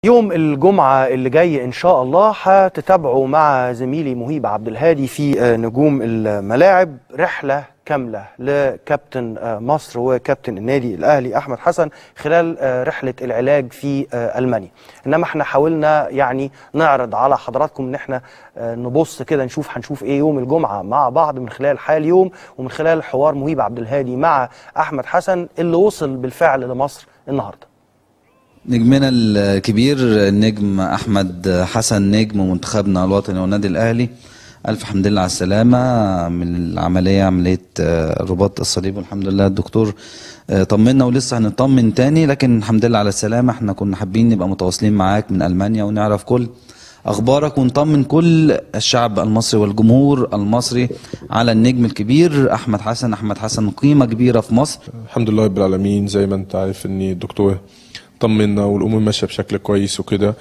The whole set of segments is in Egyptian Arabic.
يوم الجمعة اللي جاي إن شاء الله هتتابعوا مع زميلي مهيب عبد الهادي في آه، نجوم الملاعب رحلة كاملة لكابتن آه، مصر وكابتن النادي الأهلي أحمد حسن خلال آه، رحلة العلاج في آه، ألمانيا إنما احنا حاولنا يعني نعرض على حضراتكم إن احنا آه، نبص كده نشوف هنشوف إيه يوم الجمعة مع بعض من خلال حال يوم ومن خلال حوار مهيب عبد الهادي مع أحمد حسن اللي وصل بالفعل لمصر النهارده نجمنا الكبير النجم احمد حسن نجم منتخبنا الوطني والنادي الاهلي الف حمد لله على السلامه من العمليه عمليه آه، رباط الصليب والحمد لله الدكتور آه، طمنا ولسه هنطمن تاني لكن الحمد لله على السلامه احنا كنا حابين نبقى متواصلين معاك من المانيا ونعرف كل اخبارك ونطمن كل الشعب المصري والجمهور المصري على النجم الكبير احمد حسن احمد حسن قيمه كبيره في مصر الحمد لله رب العالمين زي ما انت عارف ان الدكتور طمنا والامور ماشيه بشكل كويس وكده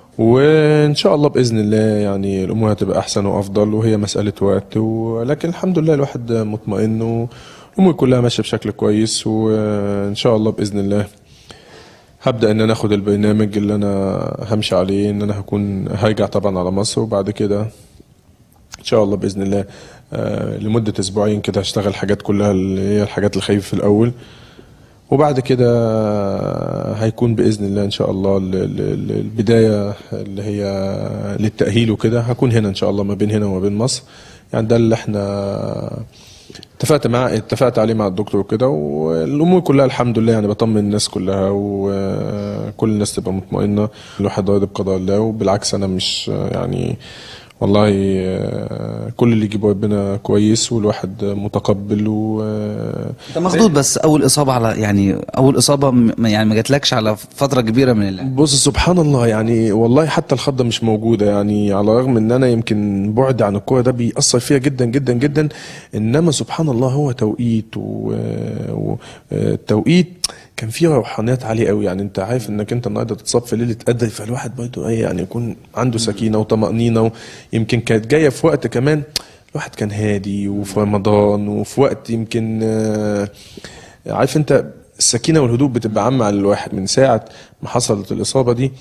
وان شاء الله باذن الله يعني الامور هتبقى احسن وافضل وهي مساله وقت ولكن الحمد لله الواحد مطمئن والامور كلها ماشيه بشكل كويس وان شاء الله باذن الله هبدا ان انا اخد البرنامج اللي انا همشي عليه ان انا هكون هرجع طبعا على مصر وبعد كده ان شاء الله باذن الله آه، لمده اسبوعين كده هشتغل حاجات كلها اللي هي الحاجات الخفيفه في الاول وبعد كده هيكون باذن الله ان شاء الله ال- ال- ال- البدايه اللي هي للتاهيل وكده هكون هنا ان شاء الله ما بين هنا وما بين مصر يعني ده اللي احنا اتفقت مع اتفقت عليه مع الدكتور وكده والامور كلها الحمد لله يعني بطمن الناس كلها وكل الناس تبقى مطمئنه الواحد راضي بقضاء الله وبالعكس انا مش يعني والله آه، كل اللي يجيبه ربنا كويس والواحد متقبل و انت مخضوض بس اول اصابه على يعني اول اصابه م- يعني ما جاتلكش على فتره كبيره من اللعب بص سبحان الله يعني والله حتى الخضه مش موجوده يعني على الرغم ان انا يمكن بعد عن الكوره ده بيأثر فيها جدا جدا جدا انما سبحان الله هو توقيت والتوقيت كان فيه روحانيات عاليه قوي يعني انت عارف انك انت النهارده تتصاب في ليله قدر فالواحد برضه ايه يعني يكون عنده سكينه وطمانينه يمكن كانت جايه في وقت كمان الواحد كان هادي وفي رمضان وفي وقت يمكن آه، عارف انت السكينه والهدوء بتبقى عامه على الواحد من ساعه ما حصلت الاصابه دي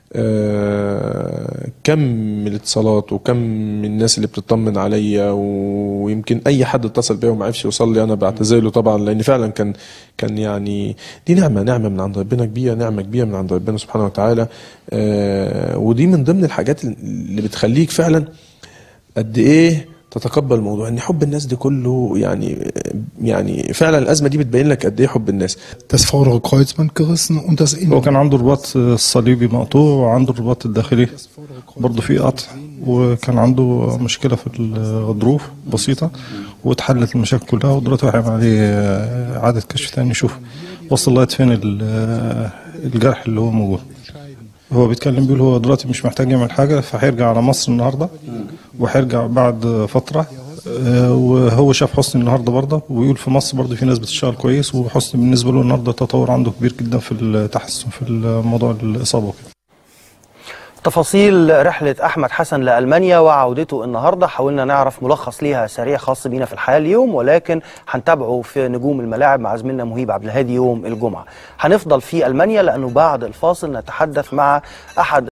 آه، كم من الاتصالات وكم من الناس اللي بتطمن عليا ويمكن اي حد اتصل بيا وما عرفش يوصل لي انا بعتذر له طبعا لان فعلا كان كان يعني دي نعمه نعمه من عند ربنا كبيره نعمه كبيره من عند ربنا سبحانه وتعالى آه، ودي من ضمن الحاجات اللي بتخليك فعلا قد ايه تتقبل الموضوع ان حب الناس دي كله يعني يعني فعلا الازمه دي بتبين لك قد ايه حب الناس das vordere Kreuzband gerissen und das هو innere. كان عنده الرباط الصليبي مقطوع وعنده الرباط الداخلي برضه فيه قطع وكان عنده مشكلة في الغضروف بسيطة واتحلت المشاكل كلها ودلوقتي هيعمل عليه إعادة كشف تاني يشوف وصل لغاية فين ال- الجرح اللي هو موجود هو بيتكلم بيقول هو دلوقتي مش محتاج يعمل حاجة فهيرجع على مصر النهاردة وهيرجع بعد فترة آه، وهو شاف حسني النهارده برضه ويقول في مصر برضه في ناس بتشتغل كويس وحسني بالنسبه له النهارده التطور عنده كبير جدا في التحسن في موضوع الاصابه وكده تفاصيل رحلة أحمد حسن لألمانيا وعودته النهاردة حاولنا نعرف ملخص ليها سريع خاص بينا في الحياة اليوم ولكن هنتابعه في نجوم الملاعب مع زميلنا مهيب عبد الهادي يوم الجمعة هنفضل في ألمانيا لأنه بعد الفاصل نتحدث مع أحد